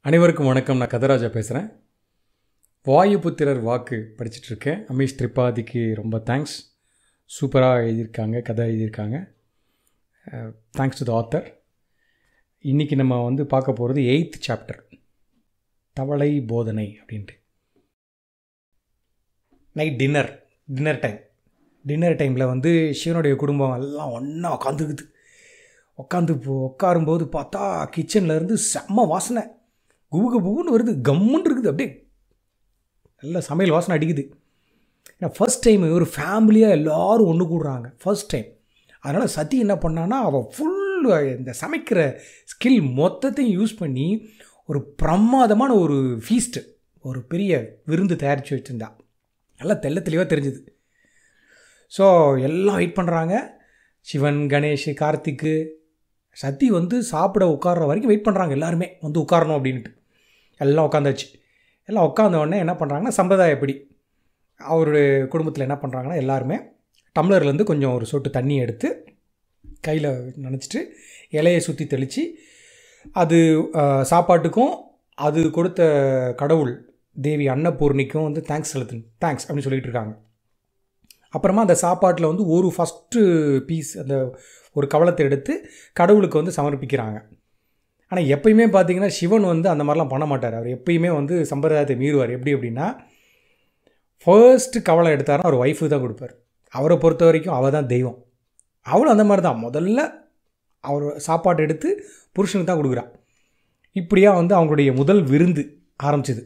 அனைவருக்கும் வணக்கம் நான் கதராஜா பேசுகிறேன் வாயுபுத்திரர் வாக்கு படிச்சிட்ருக்கேன் அமீஷ் திரிபாதிக்கு ரொம்ப தேங்க்ஸ் சூப்பராக எழுதியிருக்காங்க கதை எழுதியிருக்காங்க தேங்க்ஸ் டு த ஆத்தர் இன்றைக்கி நம்ம வந்து பார்க்க போகிறது எயித் சாப்டர் தவளை போதனை அப்படின்ட்டு night dinner dinner time dinner டைமில் வந்து சிவனுடைய குடும்பம் எல்லாம் ஒன்றா உட்காந்துக்குது உட்காந்து உட்காரும்போது பார்த்தா கிச்சனில் இருந்து செம்ம வாசனை குபுக புகுன்னு வருது கம்முன்னு இருக்குது அப்படியே நல்ல சமையல் வாசனை அடிக்குது ஏன்னா ஃபர்ஸ்ட் டைம் ஒரு ஃபேமிலியாக எல்லோரும் ஒன்று கூடுறாங்க ஃபர்ஸ்ட் டைம் அதனால் சதி என்ன பண்ணான்னா அவள் ஃபுல் இந்த சமைக்கிற ஸ்கில் மொத்தத்தையும் யூஸ் பண்ணி ஒரு பிரமாதமான ஒரு ஃபீஸ்ட்டு ஒரு பெரிய விருந்து தயாரித்து வச்சுருந்தா நல்லா தெள்ள தெளிவாக தெரிஞ்சுது ஸோ எல்லாம் வெயிட் பண்ணுறாங்க சிவன் கணேஷ் கார்த்திக்கு சத்தி வந்து சாப்பிட உட்கார்ற வரைக்கும் வெயிட் பண்ணுறாங்க எல்லாருமே வந்து உட்காரணும் அப்படின்ட்டு எல்லாம் உட்காந்தாச்சு எல்லாம் உட்காந்த உடனே என்ன பண்ணுறாங்கன்னா சம்பிரதாயப்படி அவருடைய குடும்பத்தில் என்ன பண்ணுறாங்கன்னா எல்லாருமே டம்ளர்லேருந்து கொஞ்சம் ஒரு சொட்டு தண்ணி எடுத்து கையில் நினச்சிட்டு இலையை சுற்றி தெளித்து அது சாப்பாட்டுக்கும் அது கொடுத்த கடவுள் தேவி அன்னபூர்ணிக்கும் வந்து தேங்க்ஸ் செலுத்து தேங்க்ஸ் அப்படின்னு சொல்லிட்டு இருக்காங்க அப்புறமா அந்த சாப்பாட்டில் வந்து ஒரு ஃபஸ்ட்டு பீஸ் அந்த ஒரு கவலத்தை எடுத்து கடவுளுக்கு வந்து சமர்ப்பிக்கிறாங்க ஆனால் எப்பயுமே பார்த்தீங்கன்னா சிவன் வந்து அந்த மாதிரிலாம் பண்ண மாட்டார் அவர் எப்பயுமே வந்து சம்பிரதாயத்தை மீறுவார் எப்படி அப்படின்னா ஃபர்ஸ்ட்டு கவலை எடுத்தாருன்னா அவர் ஒய்ஃபு தான் கொடுப்பார் அவரை பொறுத்த வரைக்கும் அவள் தான் தெய்வம் அவளும் அந்த மாதிரி தான் முதல்ல அவர் சாப்பாடு எடுத்து புருஷனுக்கு தான் கொடுக்குறான் இப்படியா வந்து அவங்களுடைய முதல் விருந்து ஆரம்பிச்சிது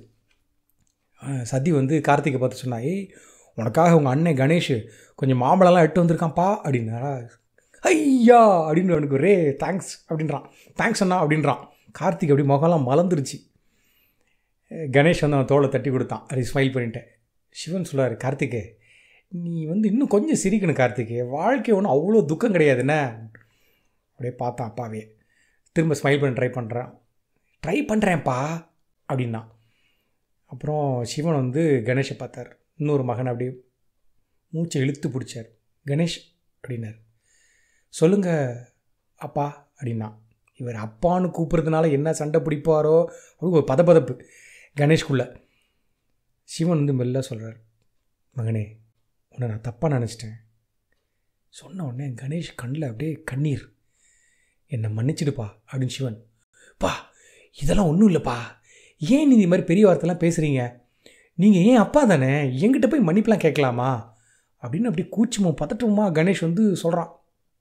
சதி வந்து கார்த்திகை பார்த்து சொன்னா ஏய் உனக்காக உங்கள் அண்ணன் கணேஷ் கொஞ்சம் மாம்பழம்லாம் எட்டு வந்திருக்கான்ப்பா அப்படின்னாரா ஐயா அப்படின்னு அவனுக்கு ஒரே தேங்க்ஸ் அப்படின்றான் தேங்க்ஸ் அண்ணா அப்படின்றான் கார்த்திக் அப்படி முகம்லாம் மலர்ந்துருச்சு கணேஷ் வந்து அவன் தோலை தட்டி கொடுத்தான் அப்படி ஸ்மைல் பண்ணிட்டேன் சிவன் சொல்லார் கார்த்திகே நீ வந்து இன்னும் கொஞ்சம் சிரிக்கணும் கார்த்திகே வாழ்க்கை ஒன்றும் அவ்வளோ துக்கம் கிடையாதுண்ணே அப்படியே பார்த்தான் அப்பாவே திரும்ப ஸ்மைல் பண்ண ட்ரை பண்ணுறான் ட்ரை பண்ணுறேன்ப்பா அப்படின்னா அப்புறம் சிவன் வந்து கணேஷை பார்த்தார் இன்னொரு மகன் அப்படியே மூச்சை இழுத்து பிடிச்சார் கணேஷ் அப்படின்னார் சொல்லுங்க அப்பா அப்படின்னா இவர் அப்பான்னு கூப்பிட்றதுனால என்ன சண்டை பிடிப்பாரோ அப்படின்னு ஒரு பதப்பதப்பு கணேஷ்குள்ளே சிவன் வந்து மெல்ல சொல்கிறார் மகனே உன்னை நான் தப்பாக நினச்சிட்டேன் சொன்ன உடனே கணேஷ் கண்ணில் அப்படியே கண்ணீர் என்னை மன்னிச்சிடுப்பா அப்படின்னு சிவன் பா இதெல்லாம் ஒன்றும் இல்லைப்பா ஏன் நீ இந்த மாதிரி பெரிய வார்த்தைலாம் பேசுகிறீங்க நீங்கள் ஏன் அப்பா தானே என்கிட்ட போய் மன்னிப்புலாம் கேட்கலாமா அப்படின்னு அப்படி கூச்சமோ பதட்டமா கணேஷ் வந்து சொல்கிறான்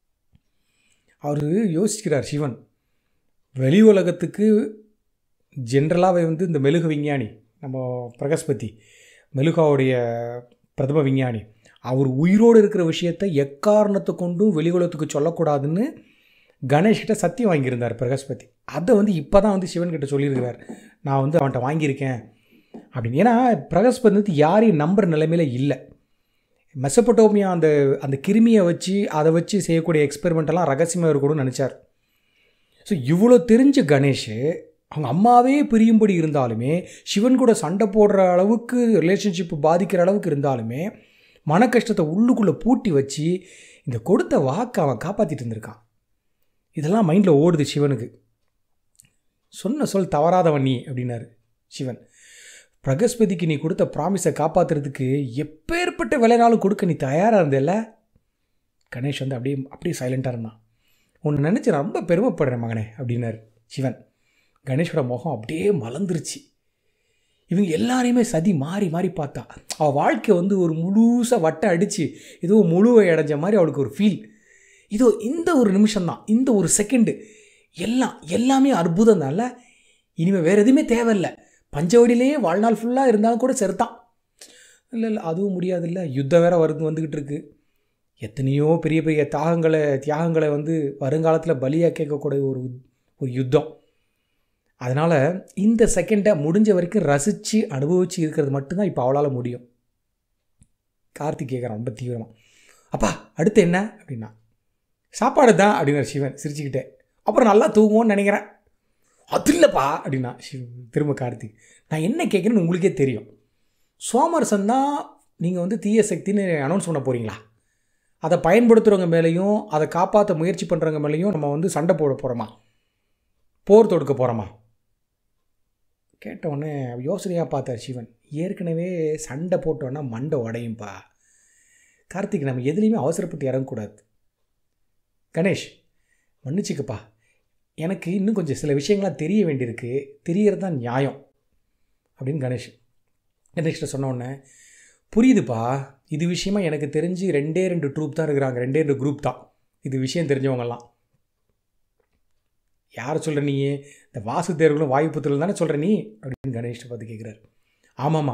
அவர் யோசிக்கிறார் சிவன் வெளி உலகத்துக்கு ஜென்ரலாகவே வந்து இந்த மெழுகு விஞ்ஞானி நம்ம பிரகஸ்பதி மெழுகாவுடைய பிரதம விஞ்ஞானி அவர் உயிரோடு இருக்கிற விஷயத்தை எக்காரணத்தை கொண்டும் வெளி உலகத்துக்கு சொல்லக்கூடாதுன்னு கணேஷ்கிட்ட சத்தியம் வாங்கியிருந்தார் பிரகஸ்பதி அதை வந்து இப்போ தான் வந்து சிவன்கிட்ட சொல்லியிருக்கிறார் நான் வந்து அவன்கிட்ட வாங்கியிருக்கேன் அப்படின்னு ஏன்னா பிரகஸ்பதி வந்து யாரையும் நம்புற நிலைமையில் இல்லை மெசப்பட்டோமியா அந்த அந்த கிருமியை வச்சு அதை வச்சு செய்யக்கூடிய எக்ஸ்பெரிமெண்ட்டெல்லாம் ரகசியமாக இருக்கணும்னு நினச்சார் ஸோ இவ்வளோ தெரிஞ்ச கணேஷ் அவங்க அம்மாவே பிரியும்படி இருந்தாலுமே சிவன் கூட சண்டை போடுற அளவுக்கு ரிலேஷன்ஷிப் பாதிக்கிற அளவுக்கு இருந்தாலுமே மன கஷ்டத்தை உள்ளுக்குள்ளே பூட்டி வச்சு இந்த கொடுத்த வாக்கை அவன் காப்பாற்றிட்டு இருந்திருக்கான் இதெல்லாம் மைண்டில் ஓடுது சிவனுக்கு சொன்ன சொல் தவறாதவன் நீ அப்படின்னாரு சிவன் பிரகஸ்பதிக்கு நீ கொடுத்த ப்ராமிஸை காப்பாற்றுறதுக்கு எப்பேற்பட்ட விலைனாலும் கொடுக்க நீ தயாராக இருந்தேல்ல கணேஷ் வந்து அப்படியே அப்படியே சைலண்ட்டாக இருந்தான் உன்னை நினச்சி நான் ரொம்ப பெருமைப்படுறேன் மகனே அப்படின்னாரு சிவன் கணேஷோட முகம் அப்படியே மலர்ந்துருச்சு இவங்க எல்லாரையுமே சதி மாறி மாறி பார்த்தா அவள் வாழ்க்கை வந்து ஒரு முழுசாக வட்டை அடித்து ஏதோ முழுவை அடைஞ்ச மாதிரி அவளுக்கு ஒரு ஃபீல் இதோ இந்த ஒரு நிமிஷம்தான் இந்த ஒரு செகண்டு எல்லாம் எல்லாமே அற்புதம் தான்ல இனிமேல் வேறு எதுவுமே தேவையில்லை பஞ்சவடியிலேயே வாழ்நாள் ஃபுல்லாக இருந்தாலும் கூட செருத்தான் இல்லை இல்லை அதுவும் முடியாதுல்ல யுத்தம் வேற வருது வந்துக்கிட்டு இருக்கு எத்தனையோ பெரிய பெரிய தியாகங்களை தியாகங்களை வந்து வருங்காலத்தில் பலியாக கேட்கக்கூடிய ஒரு ஒரு யுத்தம் அதனால் இந்த செகண்டை முடிஞ்ச வரைக்கும் ரசித்து அனுபவித்து இருக்கிறது மட்டும்தான் இப்போ அவளால் முடியும் கார்த்திக் கேட்குறான் ரொம்ப தீவிரமாக அப்பா அடுத்து என்ன அப்படின்னா சாப்பாடு தான் அப்படின்னார் சிவன் சிரிச்சுக்கிட்டே அப்புறம் நல்லா தூங்குவோன்னு நினைக்கிறேன் அது இல்லைப்பா அப்படின்னா சிவ திரும்ப கார்த்திக் நான் என்ன கேட்குறேன்னு உங்களுக்கே தெரியும் சோமரசன் தான் நீங்கள் வந்து தீய சக்தின்னு அனௌன்ஸ் பண்ண போகிறீங்களா அதை பயன்படுத்துகிறவங்க மேலேயும் அதை காப்பாற்ற முயற்சி பண்ணுறவங்க மேலேயும் நம்ம வந்து சண்டை போட போகிறோமா போர் தொடுக்க போகிறோமா கேட்டவுடனே யோசனையாக பார்த்தார் சிவன் ஏற்கனவே சண்டை போட்டோன்னா மண்டை உடையும்பா கார்த்திக் நம்ம எதுலேயுமே அவசரப்பட்டு இறங்கக்கூடாது கணேஷ் மன்னிச்சுக்கப்பா எனக்கு இன்னும் கொஞ்சம் சில விஷயங்கள்லாம் தெரிய வேண்டியிருக்கு தெரியறது தான் நியாயம் அப்படின்னு கணேஷ் கணேஷ்கிட்ட சொன்ன உடனே புரியுதுப்பா இது விஷயமா எனக்கு தெரிஞ்சு ரெண்டே ரெண்டு ட்ரூப் தான் இருக்கிறாங்க ரெண்டே ரெண்டு குரூப் தான் இது விஷயம் தெரிஞ்சவங்கலாம் யார் சொல்கிற நீ இந்த வாசு தேர்வுகளும் வாயுப்புத்திரம் தானே சொல்கிற நீ அப்படின்னு கணேஷ்ட பார்த்து கேட்குறாரு ஆமாம்மா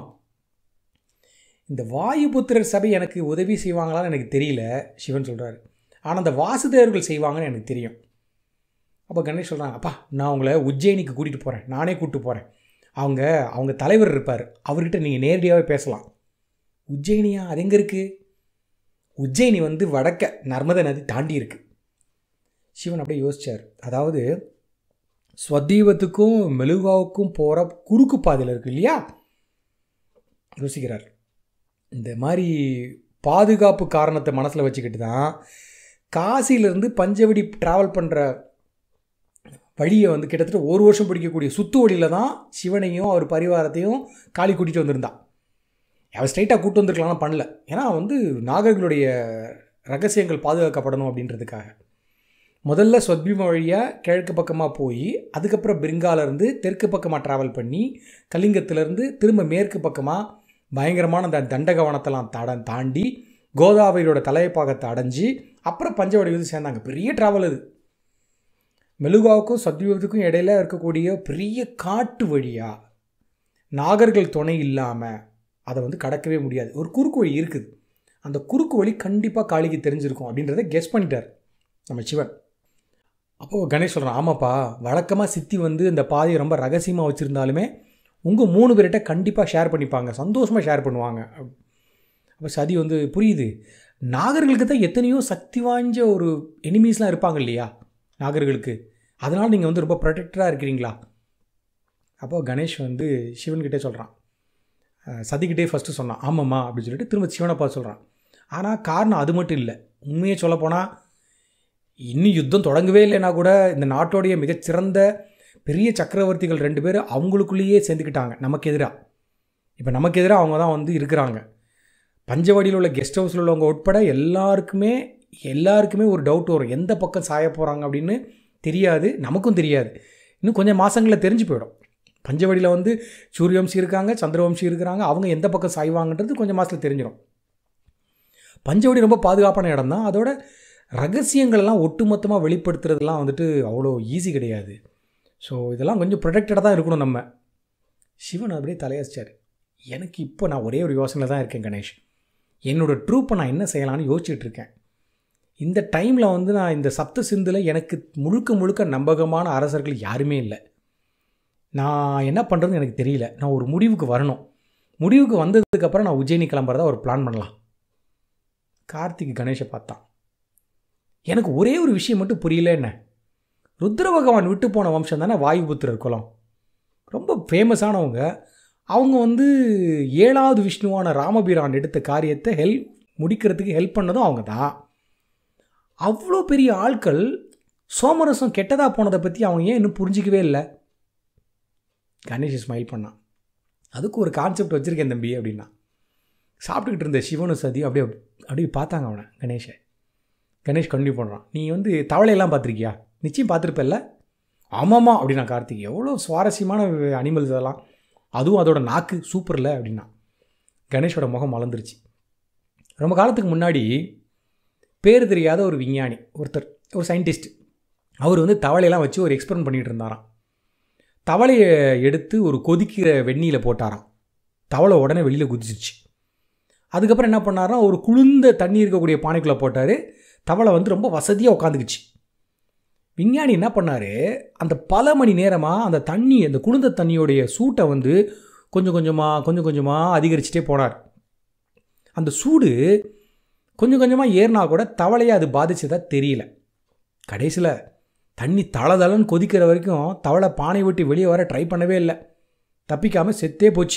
இந்த வாயுபுத்திரர் சபை எனக்கு உதவி செய்வாங்களான்னு எனக்கு தெரியல சிவன் சொல்கிறாரு ஆனால் அந்த வாசுதேவர்கள் செய்வாங்கன்னு எனக்கு தெரியும் அப்போ கணேஷ் சொல்கிறாங்க அப்பா நான் உங்களை உஜ்ஜயினிக்கு கூட்டிகிட்டு போகிறேன் நானே கூப்பிட்டு போகிறேன் அவங்க அவங்க தலைவர் இருப்பார் அவர்கிட்ட நீங்கள் நேரடியாகவே பேசலாம் உஜ்ஜயினியா அது எங்கே இருக்குது உஜ்ஜயினி வந்து வடக்க நர்மதை நதி தாண்டி இருக்கு சிவன் அப்படியே யோசிச்சார் அதாவது ஸ்வதீபத்துக்கும் மெலுகாவுக்கும் போகிற குறுக்கு பாதையில் இருக்கு இல்லையா யோசிக்கிறார் இந்த மாதிரி பாதுகாப்பு காரணத்தை மனசில் வச்சுக்கிட்டு தான் காசியிலேருந்து பஞ்சவடி ட்ராவல் பண்ணுற வழியை வந்து கிட்டத்தட்ட ஒரு வருஷம் பிடிக்கக்கூடிய சுத்து வழியில் தான் சிவனையும் அவர் பரிவாரத்தையும் காளி கூட்டிகிட்டு வந்திருந்தான் அவன் ஸ்ட்ரைட்டாக கூட்டு வந்திருக்கலாம் பண்ணல ஏன்னா வந்து நாகர்களுடைய ரகசியங்கள் பாதுகாக்கப்படணும் அப்படின்றதுக்காக முதல்ல சொத்பீம வழியாக கிழக்கு பக்கமாக போய் அதுக்கப்புறம் பிரிங்காலேருந்து தெற்கு பக்கமாக ட்ராவல் பண்ணி கலிங்கத்திலேருந்து திரும்ப மேற்கு பக்கமாக பயங்கரமான அந்த தண்டகவனத்தெல்லாம் தட தாண்டி கோதாவரியோட தலைப்பாகத்தை அடைஞ்சு அப்புறம் பஞ்சவடி வந்து சேர்ந்தாங்க பெரிய ட்ராவல் அது மெலுகாவுக்கும் சத்யுகத்துக்கும் இடையில இருக்கக்கூடிய பெரிய காட்டு வழியாக நாகர்கள் துணை இல்லாமல் அதை வந்து கடக்கவே முடியாது ஒரு குறுக்கு வழி இருக்குது அந்த குறுக்கு வழி கண்டிப்பாக காளிக்கு தெரிஞ்சிருக்கும் அப்படின்றத கெஸ் பண்ணிட்டார் நம்ம சிவன் அப்போது கணேஷ் சொல்கிறான் ஆமாப்பா வழக்கமாக சித்தி வந்து இந்த பாதையை ரொம்ப ரகசியமாக வச்சுருந்தாலுமே உங்கள் மூணு பேர்கிட்ட கண்டிப்பாக ஷேர் பண்ணிப்பாங்க சந்தோஷமாக ஷேர் பண்ணுவாங்க அப்போ சதி வந்து புரியுது நாகர்களுக்கு தான் எத்தனையோ சக்தி வாய்ந்த ஒரு எனிமீஸ்லாம் இருப்பாங்க இல்லையா நாகர்களுக்கு அதனால் நீங்கள் வந்து ரொம்ப ப்ரொடெக்டராக இருக்கிறீங்களா அப்போது கணேஷ் வந்து சிவன்கிட்டே சொல்கிறான் சதிக்கிட்டே ஃபஸ்ட்டு சொன்னான் ஆமாம்மா அப்படின்னு சொல்லிட்டு திரும்ப சிவனை பார்த்து சொல்கிறான் ஆனால் காரணம் அது மட்டும் இல்லை உண்மையை சொல்லப்போனால் இன்னும் யுத்தம் தொடங்கவே இல்லைன்னா கூட இந்த நாட்டோடைய மிகச்சிறந்த பெரிய சக்கரவர்த்திகள் ரெண்டு பேர் அவங்களுக்குள்ளேயே சேர்ந்துக்கிட்டாங்க நமக்கு எதிராக இப்போ நமக்கு எதிராக அவங்க தான் வந்து இருக்கிறாங்க பஞ்சவடியில் உள்ள கெஸ்ட் ஹவுஸில் உள்ளவங்க உட்பட எல்லாருக்குமே எல்லாருக்குமே ஒரு டவுட் வரும் எந்த பக்கம் சாய போகிறாங்க அப்படின்னு தெரியாது நமக்கும் தெரியாது இன்னும் கொஞ்சம் மாதங்களில் தெரிஞ்சு போயிடும் பஞ்சவடியில் வந்து சூரியவம்சி இருக்காங்க சந்திரவம்சி இருக்கிறாங்க அவங்க எந்த பக்கம் சாய்வாங்கன்றது கொஞ்சம் மாதத்தில் தெரிஞ்சிடும் பஞ்சவடி ரொம்ப பாதுகாப்பான இடம் தான் அதோட ரகசியங்களெல்லாம் ஒட்டுமொத்தமாக வெளிப்படுத்துறதுலாம் வந்துட்டு அவ்வளோ ஈஸி கிடையாது ஸோ இதெல்லாம் கொஞ்சம் ப்ரொடெக்டடாக தான் இருக்கணும் நம்ம சிவன் அப்படியே தலையசிச்சார் எனக்கு இப்போ நான் ஒரே ஒரு யோசனை தான் இருக்கேன் கணேஷ் என்னோடய ட்ரூப்பை நான் என்ன செய்யலான்னு யோசிச்சுட்டு இருக்கேன் இந்த டைமில் வந்து நான் இந்த சப்த சிந்தில் எனக்கு முழுக்க முழுக்க நம்பகமான அரசர்கள் யாருமே இல்லை நான் என்ன பண்ணுறதுன்னு எனக்கு தெரியல நான் ஒரு முடிவுக்கு வரணும் முடிவுக்கு வந்ததுக்கப்புறம் நான் உஜ்ஜயினி கிளம்புறதா ஒரு பிளான் பண்ணலாம் கார்த்திக் கணேஷை பார்த்தான் எனக்கு ஒரே ஒரு விஷயம் மட்டும் புரியல என்ன ருத்ர பகவான் விட்டு போன வம்சம் தானே வாயுபுத்திரர் குலம் ரொம்ப ஃபேமஸானவங்க அவங்க வந்து ஏழாவது விஷ்ணுவான ராமபிரான் எடுத்த காரியத்தை ஹெல்ப் முடிக்கிறதுக்கு ஹெல்ப் பண்ணதும் அவங்க தான் அவ்வளோ பெரிய ஆட்கள் சோமரசம் கெட்டதாக போனதை பற்றி அவங்க ஏன் இன்னும் புரிஞ்சிக்கவே இல்லை கணேஷ் ஸ்மைல் பண்ணான் அதுக்கு ஒரு கான்செப்ட் வச்சுருக்கேன் தம்பி அப்படின்னா சாப்பிட்டுக்கிட்டு இருந்த சிவனு சதி அப்படியே அப்படியே பார்த்தாங்க அவனை கணேஷை கணேஷ் கண்டினியூ பண்ணுறான் நீ வந்து தவளையெல்லாம் பார்த்துருக்கியா நிச்சயம் பார்த்துருப்பல்ல ஆமாம்மா அப்படின்னா கார்த்திக் எவ்வளோ சுவாரஸ்யமான அனிமல்ஸ் அதெல்லாம் அதுவும் அதோட நாக்கு சூப்பரில் அப்படின்னா கணேஷோட முகம் மலர்ந்துருச்சு ரொம்ப காலத்துக்கு முன்னாடி பேர் தெரியாத ஒரு விஞ்ஞானி ஒருத்தர் ஒரு சயின்டிஸ்ட் அவர் வந்து தவளையெல்லாம் வச்சு ஒரு எக்ஸ்பெரிமெண்ட் பண்ணிகிட்டு இருந்தாராம் தவளையை எடுத்து ஒரு கொதிக்கிற வெந்நியில் போட்டாராம் தவளை உடனே வெளியில் குதிச்சிருச்சு அதுக்கப்புறம் என்ன பண்ணாரா ஒரு குளிர்ந்த தண்ணி இருக்கக்கூடிய பானைக்குள்ளே போட்டார் தவளை வந்து ரொம்ப வசதியாக உட்காந்துக்குச்சு விஞ்ஞானி என்ன பண்ணார் அந்த பல மணி நேரமாக அந்த தண்ணி அந்த குளிர்ந்த தண்ணியோடைய சூட்டை வந்து கொஞ்சம் கொஞ்சமாக கொஞ்சம் கொஞ்சமாக அதிகரிச்சுட்டே போனார் அந்த சூடு கொஞ்சம் கொஞ்சமாக ஏறினா கூட தவளையை அது பாதிச்சதா தெரியல கடைசியில் தண்ணி தளதளன்னு கொதிக்கிற வரைக்கும் தவளை பானை விட்டு வெளியே வர ட்ரை பண்ணவே இல்லை தப்பிக்காமல் செத்தே போச்சு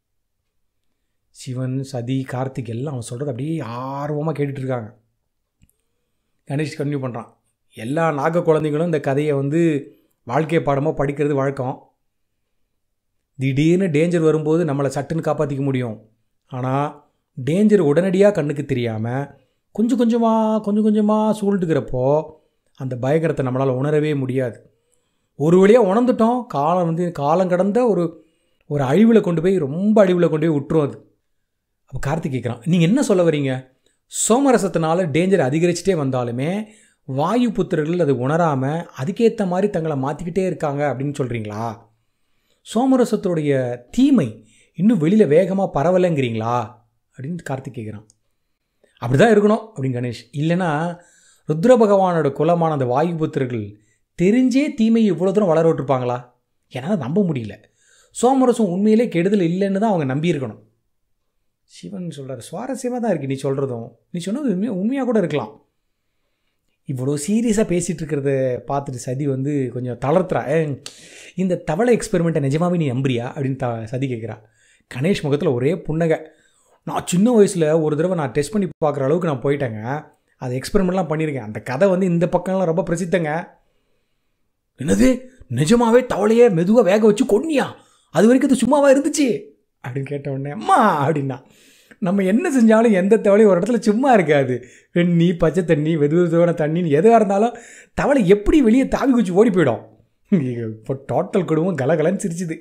சிவன் சதி கார்த்திக் எல்லாம் அவன் சொல்கிறது அப்படியே ஆர்வமாக கேட்டுட்டு இருக்காங்க கணேஷ் கன்டினியூ பண்ணுறான் எல்லா நாக குழந்தைங்களும் இந்த கதையை வந்து வாழ்க்கை பாடமாக படிக்கிறது வழக்கம் திடீர்னு டேஞ்சர் வரும்போது நம்மளை சட்டுன்னு காப்பாற்றிக்க முடியும் ஆனால் டேஞ்சர் உடனடியாக கண்ணுக்கு தெரியாமல் கொஞ்சம் கொஞ்சமாக கொஞ்சம் கொஞ்சமாக சூழ்ந்துக்கிறப்போ அந்த பயங்கரத்தை நம்மளால் உணரவே முடியாது ஒரு வழியாக உணர்ந்துட்டோம் காலம் வந்து காலம் கடந்த ஒரு ஒரு அழிவில் கொண்டு போய் ரொம்ப அழிவில் கொண்டு போய் விட்டுரும் அது அப்போ கார்த்திக் கேட்குறான் நீங்கள் என்ன சொல்ல வரீங்க சோமரசத்தினால டேஞ்சர் அதிகரிச்சுட்டே வந்தாலுமே வாயு புத்திரர்கள் அது உணராமல் அதுக்கேற்ற மாதிரி தங்களை மாற்றிக்கிட்டே இருக்காங்க அப்படின்னு சொல்கிறீங்களா சோமரசத்துடைய தீமை இன்னும் வெளியில் வேகமாக பரவலைங்கிறீங்களா அப்படின்னு கார்த்திக் கேட்குறான் அப்படி தான் இருக்கணும் அப்படின்னு கணேஷ் இல்லைன்னா ருத்ர பகவானோட குலமான அந்த வாயு புத்திரர்கள் தெரிஞ்சே தீமையை இவ்வளோ தூரம் வளர விட்டுருப்பாங்களா என்னால் நம்ப முடியல சோமரசம் உண்மையிலே கெடுதல் இல்லைன்னு தான் அவங்க நம்பியிருக்கணும் சிவன் சொல்கிறார் சுவாரஸ்யமாக தான் இருக்குது நீ சொல்கிறதும் நீ சொன்னது உண்மையாக உண்மையாக கூட இருக்கலாம் இவ்வளோ சீரியஸாக பேசிகிட்டு இருக்கிறத பார்த்துட்டு சதி வந்து கொஞ்சம் தளர்த்துறா "ஏய், இந்த தவளை எக்ஸ்பெரிமெண்ட்டை நிஜமாவே நீ நம்புறியா அப்படின்னு த சதி கேட்குறா கணேஷ் முகத்தில் ஒரே புன்னகை நான் சின்ன வயசில் ஒரு தடவை நான் டெஸ்ட் பண்ணி பார்க்குற அளவுக்கு நான் போயிட்டேங்க அது எக்ஸ்பெரிமெண்ட்லாம் பண்ணியிருக்கேன் அந்த கதை வந்து இந்த பக்கம்லாம் ரொம்ப பிரசித்தங்க என்னது நிஜமாவே தவளையே மெதுவாக வேக வச்சு கொன்னியா அது வரைக்கும் அது சும்மாவா இருந்துச்சு அப்படின்னு கேட்ட உடனே அம்மா அப்படின்னா நம்ம என்ன செஞ்சாலும் எந்த தவளையும் ஒரு இடத்துல சும்மா இருக்காது வெண்ணி பச்சை தண்ணி வெது வெதுவான தண்ணின்னு எதுவாக இருந்தாலும் தவளை எப்படி வெளியே தாவி குச்சி ஓடி போயிடும் இப்போ டோட்டல் குடும்பம் கலகலன்னு சிரிச்சுது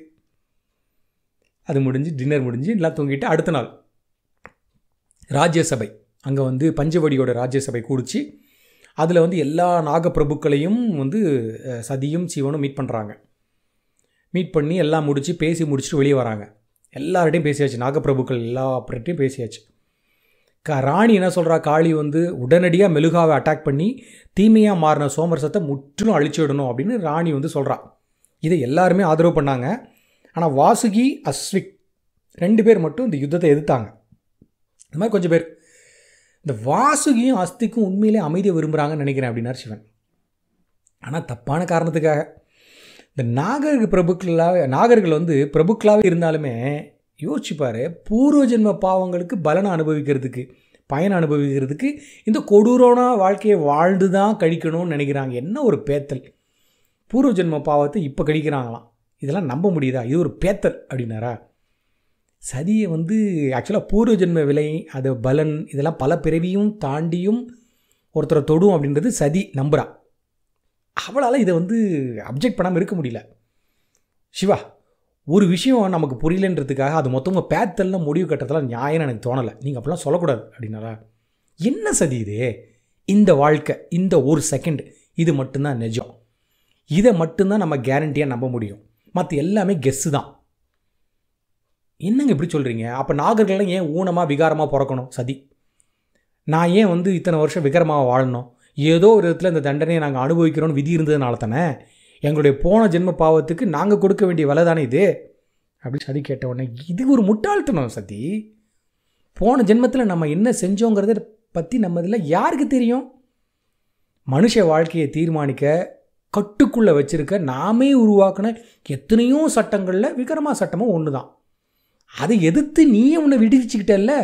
அது முடிஞ்சு டின்னர் முடிஞ்சு எல்லாம் தூங்கிட்டு அடுத்த நாள் ராஜ்யசபை அங்கே வந்து பஞ்சவடியோட ராஜ்யசபை கூடிச்சு அதில் வந்து எல்லா நாகப்பிரபுக்களையும் வந்து அஹ், சதியும் சிவனும் மீட் பண்ணுறாங்க மீட் பண்ணி எல்லாம் முடித்து பேசி முடிச்சுட்டு வெளியே வராங்க எல்லார்ட்டையும் பேசியாச்சு நாகப்பிரபுக்கள் எல்லார்ட்டையும் பேசியாச்சு க ராணி என்ன சொல்கிறா காளி வந்து உடனடியாக மெழுகாவை அட்டாக் பண்ணி தீமையாக மாறின சோமரசத்தை முற்றிலும் அழிச்சு விடணும் அப்படின்னு ராணி வந்து சொல்கிறா இதை எல்லாருமே ஆதரவு பண்ணாங்க ஆனால் வாசுகி அஸ்விக் ரெண்டு பேர் மட்டும் இந்த யுத்தத்தை எதிர்த்தாங்க இந்த மாதிரி கொஞ்சம் பேர் இந்த வாசுகியும் அஸ்திக்கும் உண்மையிலே அமைதியை விரும்புகிறாங்கன்னு நினைக்கிறேன் அப்படின்னார் சிவன் ஆனால் தப்பான காரணத்துக்காக இந்த நாகர் பிரபுக்களாக நாகர்கள் வந்து பிரபுக்களாகவே இருந்தாலுமே யோசிச்சுப்பாரு பூர்வ ஜென்ம பாவங்களுக்கு பலனை அனுபவிக்கிறதுக்கு பயனை அனுபவிக்கிறதுக்கு இந்த கொடூரான வாழ்க்கையை வாழ்ந்து தான் கழிக்கணும்னு நினைக்கிறாங்க என்ன ஒரு பேத்தல் பூர்வ ஜென்ம பாவத்தை இப்போ கழிக்கிறாங்களாம் இதெல்லாம் நம்ப முடியுதா இது ஒரு பேத்தல் அப்படின்னாரா சதியை வந்து ஆக்சுவலாக பூர்வ ஜென்ம விலை அது பலன் இதெல்லாம் பல பிறவியும் தாண்டியும் ஒருத்தரை தொடும் அப்படின்றது சதி நம்புறா அவளால் இதை வந்து அப்ஜெக்ட் பண்ணாமல் இருக்க முடியல சிவா ஒரு விஷயம் நமக்கு புரியலன்றதுக்காக அது மொத்தமாக பேத்தல்ல முடிவு கட்டத்தில் நியாயம் எனக்கு தோணலை நீங்கள் அப்படிலாம் சொல்லக்கூடாது அப்படின்னாரா என்ன சதி இது இந்த வாழ்க்கை இந்த ஒரு செகண்ட் இது மட்டும்தான் நிஜம் இதை மட்டும்தான் நம்ம கேரண்டியாக நம்ப முடியும் மற்ற எல்லாமே கெஸ்ஸு தான் என்னங்க இப்படி சொல்கிறீங்க அப்போ நாகர்கள்லாம் ஏன் ஊனமாக விகாரமாக பிறக்கணும் சதி நான் ஏன் வந்து இத்தனை வருஷம் விகாரமாக வாழணும் ஏதோ ஒரு விதத்தில் இந்த தண்டனையை நாங்கள் அனுபவிக்கிறோம்னு விதி இருந்ததுனால தானே எங்களுடைய போன ஜென்ம பாவத்துக்கு நாங்கள் கொடுக்க வேண்டிய விலை தானே இது அப்படின்னு சதி கேட்ட உடனே இது ஒரு முட்டாள்தனம் சதி போன ஜென்மத்தில் நம்ம என்ன செஞ்சோங்கிறத பற்றி நம்ம இதில் யாருக்கு தெரியும் மனுஷ வாழ்க்கையை தீர்மானிக்க கட்டுக்குள்ளே வச்சிருக்க நாமே உருவாக்கின எத்தனையோ சட்டங்களில் விக்ரமா சட்டமும் ஒன்று தான் அதை எதிர்த்து நீயே உன்னை விடுவிச்சுக்கிட்டல்ல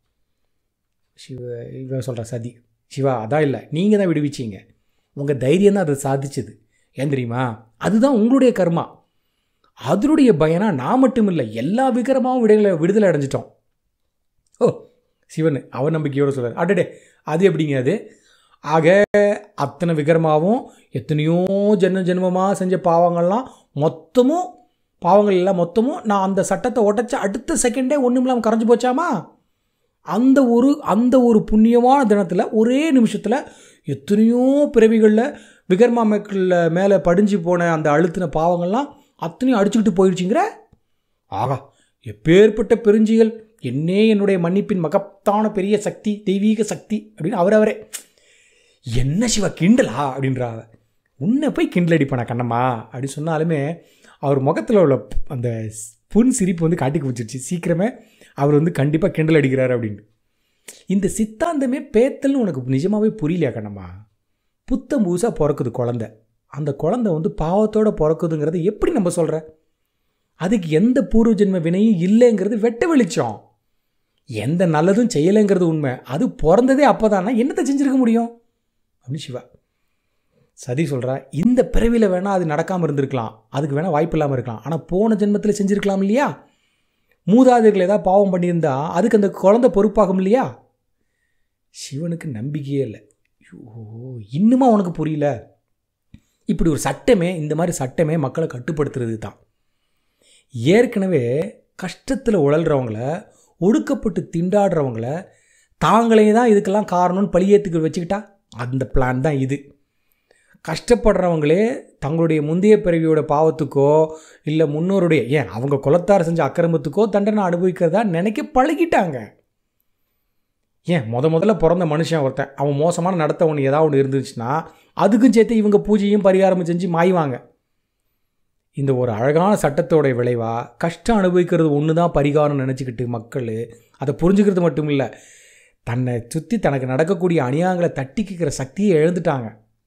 சிவ இவ சொல்கிற சதி சிவா அதான் இல்லை நீங்கள் தான் விடுவிச்சீங்க உங்கள் தைரியம் தான் அதை சாதிச்சது ஏன் தெரியுமா அதுதான் உங்களுடைய கர்மா அதனுடைய பயனா நான் மட்டும் இல்லை எல்லா விக்ரமாவும் விடுதலை விடுதலை அடைஞ்சிட்டோம் ஓ சிவன் அவர் நம்பிக்கையோடு சொல்கிறார் அடடே அது எப்படிங்க அது ஆக அத்தனை விக்ரமாவும் எத்தனையோ ஜென்ம ஜென்மமாக செஞ்ச பாவங்கள்லாம் மொத்தமும் பாவங்கள் எல்லாம் மொத்தமும் நான் அந்த சட்டத்தை உடைச்ச அடுத்த செகண்டே ஒன்றும் இல்லாமல் கரைஞ்சு போச்சாமா அந்த ஒரு அந்த ஒரு புண்ணியமான தினத்தில் ஒரே நிமிஷத்தில் எத்தனையோ பிறவிகளில் விகர்மா மக்கள் மேலே படிஞ்சு போன அந்த அழுத்தின பாவங்கள்லாம் அத்தனையும் அடிச்சுக்கிட்டு போயிடுச்சுங்கிற ஆகா எப்பேற்பட்ட பெருஞ்சிகள் என்னே என்னுடைய மன்னிப்பின் மகத்தான பெரிய சக்தி தெய்வீக சக்தி அப்படின்னு அவரவரே என்ன சிவா கிண்டலா அப்படின்றா அவ. உன்னை போய் கிண்டல் அடிப்பானா கண்ணம்மா அப்படின்னு சொன்னாலுமே அவர் முகத்தில் உள்ள அந்த புன் சிரிப்பு வந்து காட்டி குவிச்சிருச்சு சீக்கிரமே அவர் வந்து கண்டிப்பாக கிண்டல் அடிக்கிறாரு அப்படின்னு இந்த சித்தாந்தமே பேத்தல்னு உனக்கு நிஜமாவே புரியலையா கண்ணம்மா புத்தம் புதுசாக பிறக்குது குழந்த அந்த குழந்தை வந்து பாவத்தோட பிறக்குதுங்கிறத எப்படி நம்ம சொல்கிற அதுக்கு எந்த பூர்வ ஜென்ம வினையும் இல்லைங்கிறது வெட்ட வெளிச்சம் எந்த நல்லதும் செய்யலைங்கிறது உண்மை அது பிறந்ததே அப்போ தானே என்னத்தை செஞ்சுருக்க முடியும் அப்படின்னு சிவா சதி சொல்கிறா இந்த பிறவியில் வேணால் அது நடக்காமல் இருந்திருக்கலாம் அதுக்கு வேணால் வாய்ப்பு இல்லாமல் இருக்கலாம் ஆனால் போன ஜென்மத்தில் செஞ்சுருக்கலாம் இல்லையா மூதாதையர்கள் ஏதாவது பாவம் பண்ணியிருந்தா அதுக்கு அந்த குழந்தை பொறுப்பாகும் இல்லையா சிவனுக்கு நம்பிக்கையே இல்லை ஐயோ இன்னுமா உனக்கு புரியல இப்படி ஒரு சட்டமே இந்த மாதிரி சட்டமே மக்களை கட்டுப்படுத்துறது தான் ஏற்கனவே கஷ்டத்தில் உழல்றவங்கள ஒடுக்கப்பட்டு திண்டாடுறவங்கள தாங்களே தான் இதுக்கெல்லாம் காரணம்னு பழியேற்றுக்கு வச்சுக்கிட்டா அந்த பிளான் தான் இது கஷ்டப்படுறவங்களே தங்களுடைய முந்தைய பிறவியோட பாவத்துக்கோ இல்லை முன்னோருடைய ஏன் அவங்க குலத்தார் செஞ்ச அக்கிரமத்துக்கோ தண்டனை அனுபவிக்கிறதா நினைக்க பழகிட்டாங்க ஏன் முத முதல்ல பிறந்த மனுஷன் ஒருத்தன் அவன் மோசமான நடத்த ஒன்று ஏதாவது ஒன்று இருந்துச்சுன்னா அதுக்கும் சேர்த்து இவங்க பூஜையும் பரிகாரமும் செஞ்சு மாய்வாங்க இந்த ஒரு அழகான சட்டத்தோட விளைவாக கஷ்டம் அனுபவிக்கிறது ஒன்று தான் பரிகாரம் நினச்சிக்கிட்டு மக்கள் அதை புரிஞ்சுக்கிறது மட்டும் இல்லை தன்னை சுற்றி தனக்கு நடக்கக்கூடிய அநியாயங்களை தட்டிக்கிற சக்தியை எழுந்துட்டாங்க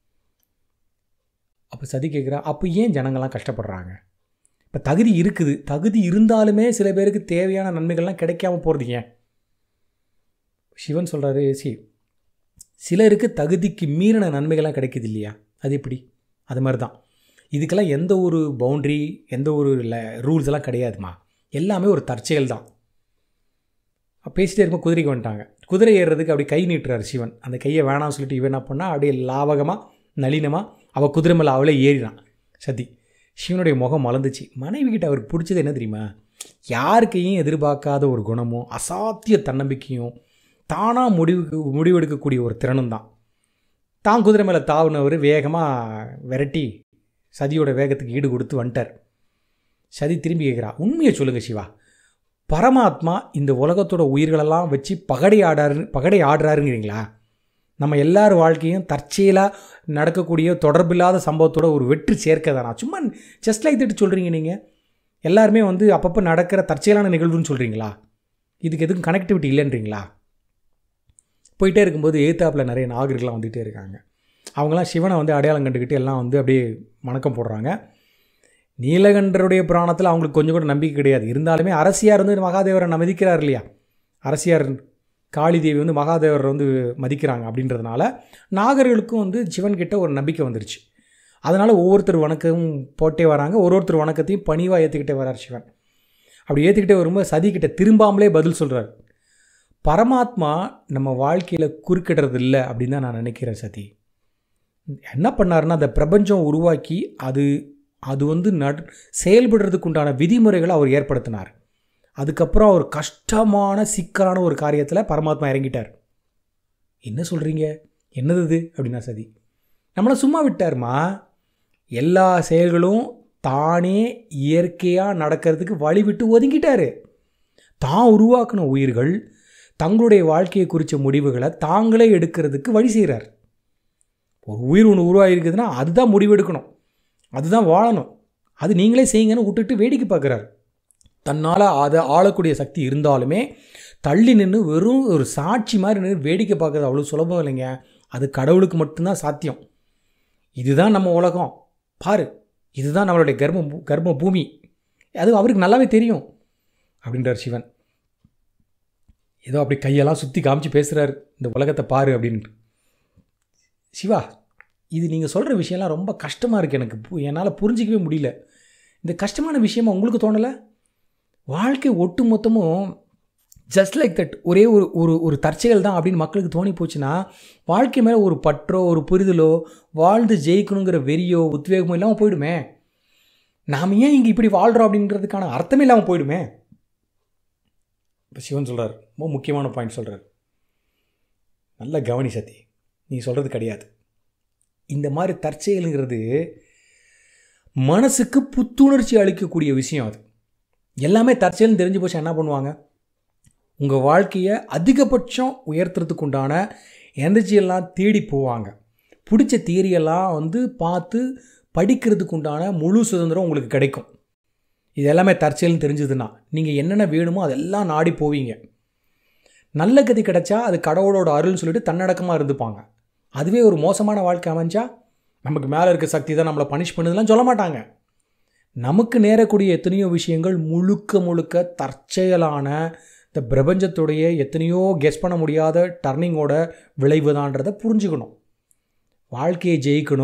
அப்போ சதி கேட்குறா அப்போ ஏன் ஜனங்கள்லாம் கஷ்டப்படுறாங்க இப்போ தகுதி இருக்குது தகுதி இருந்தாலுமே சில பேருக்கு தேவையான நன்மைகள்லாம் கிடைக்காம போகிறது ஏன் சிவன் சொல்கிறாரு சி சிலருக்கு தகுதிக்கு மீறின நன்மைகள்லாம் கிடைக்குது இல்லையா அது எப்படி அது மாதிரி தான் இதுக்கெல்லாம் எந்த ஒரு பவுண்ட்ரி எந்த ஒரு ரூல்ஸ் எல்லாம் கிடையாதுமா எல்லாமே ஒரு தற்செயல் தான் பேசிட்டே இருக்கும் குதிரைக்கு வந்துட்டாங்க குதிரை ஏறுறதுக்கு அப்படி கை நீட்டுறாரு சிவன் அந்த கையை வேணாம்னு சொல்லிட்டு இவன் என்ன பண்ணால் அப்படியே லாவகமாக நளினமாக அவள் குதிரை மேலே அவளே ஏறினான் சதி சிவனுடைய முகம் மலர்ந்துச்சு மனைவி கிட்ட அவருக்கு பிடிச்சது என்ன தெரியுமா யாருக்கையும் எதிர்பார்க்காத ஒரு குணமும் அசாத்திய தன்னம்பிக்கையும் தானாக முடிவு முடிவெடுக்கக்கூடிய ஒரு திறனும் தான் தான் குதிரை மேலே தாவுனவர் வேகமாக விரட்டி சதியோட வேகத்துக்கு ஈடு கொடுத்து வந்துட்டார் சதி திரும்பி கேட்குறா உண்மையை சொல்லுங்கள் சிவா பரமாத்மா இந்த உலகத்தோட உயிர்களெல்லாம் வச்சு பகடை ஆடாரு பகடை ஆடுறாருங்கிறீங்களா நம்ம எல்லார் வாழ்க்கையும் தற்செயலாக நடக்கக்கூடிய தொடர்பில்லாத சம்பவத்தோட ஒரு வெற்றி சேர்க்க தானா சும்மா ஜஸ்ட் லைக் தட்டு சொல்கிறீங்க நீங்கள் எல்லாருமே வந்து அப்பப்போ நடக்கிற தற்செயலான நிகழ்வுன்னு சொல்கிறீங்களா இதுக்கு எதுக்கும் கனெக்டிவிட்டி இல்லைன்றீங்களா போயிட்டே இருக்கும்போது ஏத்தாப்பில் நிறைய நாகர்கள்லாம் வந்துகிட்டே இருக்காங்க அவங்களாம் சிவனை வந்து அடையாளம் கண்டுக்கிட்டு எல்லாம் வந்து அப்படியே வணக்கம் போடுறாங்க நீலகண்டருடைய புராணத்தில் அவங்களுக்கு கொஞ்சம் கூட நம்பிக்கை கிடையாது இருந்தாலுமே அரசியார் வந்து மகாதேவரை மதிக்கிறார் இல்லையா அரசியார் காளி தேவி வந்து மகாதேவரை வந்து மதிக்கிறாங்க அப்படின்றதுனால நாகர்களுக்கும் வந்து சிவன்கிட்ட ஒரு நம்பிக்கை வந்துருச்சு அதனால் ஒவ்வொருத்தர் வணக்கமும் போட்டே வராங்க ஒரு ஒருத்தர் வணக்கத்தையும் பணிவாக ஏற்றுக்கிட்டே வரார் சிவன் அப்படி ஏற்றுக்கிட்டே வரும்போது சதிக்கிட்ட திரும்பாமலே பதில் சொல்கிறார் பரமாத்மா நம்ம வாழ்க்கையில் குறுக்கிடுறது இல்லை அப்படின்னு தான் நான் நினைக்கிறேன் சதி என்ன பண்ணாருன்னா அந்த பிரபஞ்சம் உருவாக்கி அது அது வந்து நட் செயல்படுறதுக்கு உண்டான விதிமுறைகளை அவர் ஏற்படுத்தினார் அதுக்கப்புறம் அவர் கஷ்டமான சிக்கலான ஒரு காரியத்தில் பரமாத்மா இறங்கிட்டார் என்ன சொல்கிறீங்க என்னது இது அப்படின்னா சதி நம்மளை சும்மா விட்டார்மா எல்லா செயல்களும் தானே இயற்கையாக நடக்கிறதுக்கு வழி விட்டு ஒதுங்கிட்டாரு தான் உருவாக்கின உயிர்கள் தங்களுடைய வாழ்க்கையை குறித்த முடிவுகளை தாங்களே எடுக்கிறதுக்கு வழி செய்கிறார் ஒரு உயிர் ஒன்று உருவாகிருக்குதுன்னா அதுதான் முடிவெடுக்கணும் அதுதான் வாழணும் அது நீங்களே செய்யுங்கன்னு விட்டுட்டு வேடிக்கை பார்க்குறாரு தன்னால் அதை ஆளக்கூடிய சக்தி இருந்தாலுமே தள்ளி நின்று வெறும் ஒரு சாட்சி மாதிரி நின்று வேடிக்கை பார்க்குறது அவ்வளோ சுலபம் இல்லைங்க அது கடவுளுக்கு மட்டும்தான் சாத்தியம் இதுதான் நம்ம உலகம் பாரு இதுதான் நம்மளுடைய கர்ம கர்ம பூமி அது அவருக்கு நல்லாவே தெரியும் அப்படின்றார் சிவன் ஏதோ அப்படி கையெல்லாம் சுற்றி காமிச்சு பேசுகிறாரு இந்த உலகத்தை பாரு அப்படின்ட்டு சிவா இது நீங்கள் சொல்கிற விஷயம்லாம் ரொம்ப கஷ்டமாக இருக்குது எனக்கு பு- என்னால் புரிஞ்சிக்கவே முடியல இந்த கஷ்டமான விஷயமா உங்களுக்கு தோணலை வாழ்க்கை ஒட்டு மொத்தமும் ஜஸ்ட் லைக் தட் ஒரே ஒரு ஒரு ஒரு தற்செயல் தான் அப்படின்னு மக்களுக்கு தோணி போச்சுன்னா வாழ்க்கை மேலே ஒரு பற்றோ ஒரு புரிதலோ வாழ்ந்து ஜெயிக்கணுங்கிற வெறியோ உத்வேகமோ இல்லாமல் போயிடுமே நாம் ஏன் இங்கே இப்படி வாழ்கிறோம் அப்படின்றதுக்கான அர்த்தமே இல்லாமல் போயிடுமே இப்போ சிவன் சொல்கிறார் ரொம்ப முக்கியமான பாயிண்ட் சொல்கிறார் நல்ல கவனி சத்தி நீ சொல்கிறது கிடையாது இந்த மாதிரி தற்செயலுங்கிறது மனசுக்கு புத்துணர்ச்சி அளிக்கக்கூடிய விஷயம் அது எல்லாமே தற்செயல்னு தெரிஞ்சு போச்சு என்ன பண்ணுவாங்க உங்கள் வாழ்க்கையை அதிகபட்சம் உயர்த்துறதுக்கு உண்டான எனர்ஜியெல்லாம் தேடி போவாங்க பிடிச்ச தியரியெல்லாம் வந்து பார்த்து படிக்கிறதுக்கு உண்டான முழு சுதந்திரம் உங்களுக்கு கிடைக்கும் இது எல்லாமே தற்செயல்னு தெரிஞ்சதுன்னா நீங்கள் என்னென்ன வேணுமோ அதெல்லாம் நாடி போவீங்க நல்ல கதி கிடைச்சா அது கடவுளோட அருள்னு சொல்லிட்டு தன்னடக்கமாக இருந்துப்பாங்க அதுவே ஒரு மோசமான வாழ்க்கை அமைஞ்சா நமக்கு மேலே இருக்க சக்தி தான் நம்மளை பனிஷ் பண்ணுதெல்லாம் சொல்ல மாட்டாங்க நமக்கு நேரக்கூடிய எத்தனையோ விஷயங்கள் முழுக்க முழுக்க தற்செயலான இந்த பிரபஞ்சத்துடைய எத்தனையோ கெஸ் பண்ண முடியாத டர்னிங்கோட விளைவு தான்றதை புரிஞ்சுக்கணும் வாழ்க்கையை ஜெயிக்கணும்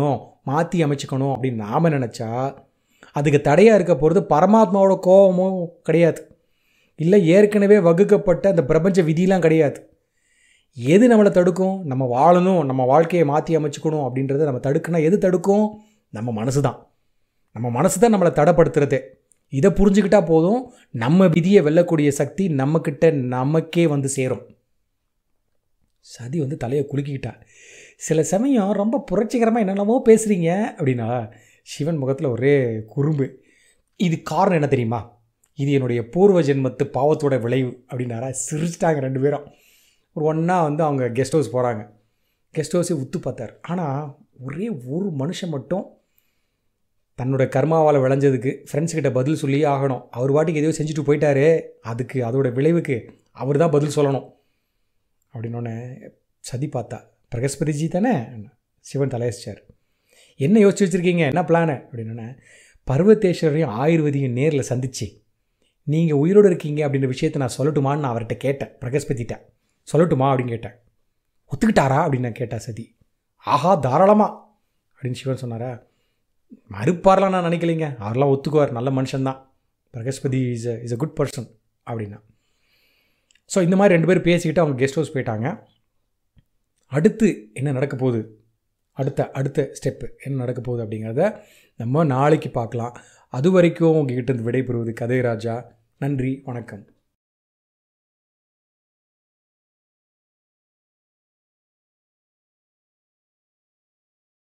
மாற்றி அமைச்சுக்கணும் அப்படின்னு நாம் நினச்சா அதுக்கு தடையாக இருக்க போகிறது பரமாத்மாவோட கோபமும் கிடையாது இல்லை ஏற்கனவே வகுக்கப்பட்ட அந்த பிரபஞ்ச விதிலாம் கிடையாது எது நம்மளை தடுக்கும் நம்ம வாழணும் நம்ம வாழ்க்கையை மாற்றி அமைச்சுக்கணும் அப்படின்றத நம்ம தடுக்குனா எது தடுக்கும் நம்ம மனசு தான் நம்ம மனசு தான் நம்மளை தடைப்படுத்துறதே இதை புரிஞ்சுக்கிட்டா போதும் நம்ம விதியை வெல்லக்கூடிய சக்தி நம்மக்கிட்ட நமக்கே வந்து சேரும் சதி வந்து தலையை குலுக்கிக்கிட்டா சில சமயம் ரொம்ப புரட்சிகரமாக என்னென்னமோ பேசுகிறீங்க அப்படின்னா சிவன் முகத்தில் ஒரே குறும்பு இது காரணம் என்ன தெரியுமா இது என்னுடைய பூர்வ ஜென்மத்து பாவத்தோட விளைவு அப்படின்னாரா சிரிச்சிட்டாங்க ரெண்டு பேரும் ஒரு ஒன்றா வந்து அவங்க கெஸ்ட் ஹவுஸ் போகிறாங்க கெஸ்ட் ஹவுஸே உத்து பார்த்தார் ஆனால் ஒரே ஒரு மனுஷன் மட்டும் தன்னோட கர்மாவால் விளைஞ்சதுக்கு ஃப்ரெண்ட்ஸ் கிட்ட பதில் சொல்லியே ஆகணும் அவர் பாட்டுக்கு எதையோ செஞ்சுட்டு போயிட்டாரு அதுக்கு அதோட விளைவுக்கு அவர் தான் பதில் சொல்லணும் அப்படின்னோடனே சதி பார்த்தா பிரகஸ்பதிஜி தானே சிவன் தலையசிச்சார் என்ன யோசிச்சு வச்சுருக்கீங்க என்ன பிளானு அப்படின்னோடனே பர்வதேஸ்வரையும் ஆயுர்வேதியும் நேரில் சந்திச்சு நீங்கள் உயிரோடு இருக்கீங்க அப்படின்ற விஷயத்தை நான் சொல்லட்டுமான்னு நான் அவர்கிட்ட கேட்டேன் பிரகஸ்பதிட்ட சொல்லட்டுமா அப்படின்னு கேட்டேன் ஒத்துக்கிட்டாரா அப்படின்னு நான் கேட்டேன் சதி ஆஹா தாராளமா அப்படின்னு சிவன் சொன்னாரா மறுப்பார்லாம் நான் நினைக்கலைங்க அவரெல்லாம் ஒத்துக்குவார் நல்ல மனுஷன்தான் Brihaspati is a is a good person அப்படின்னா ஸோ இந்த மாதிரி ரெண்டு பேரும் பேசிக்கிட்டு அவங்க கெஸ்ட் ஹவுஸ் போயிட்டாங்க அடுத்து என்ன நடக்க போகுது அடுத்த அடுத்த ஸ்டெப்பு என்ன நடக்க போகுது அப்படிங்கிறத நம்ம நாளைக்கு பார்க்கலாம் அது வரைக்கும் உங்ககிட்ட இருந்து விடைபெறுவது கதை ராஜா நன்றி வணக்கம்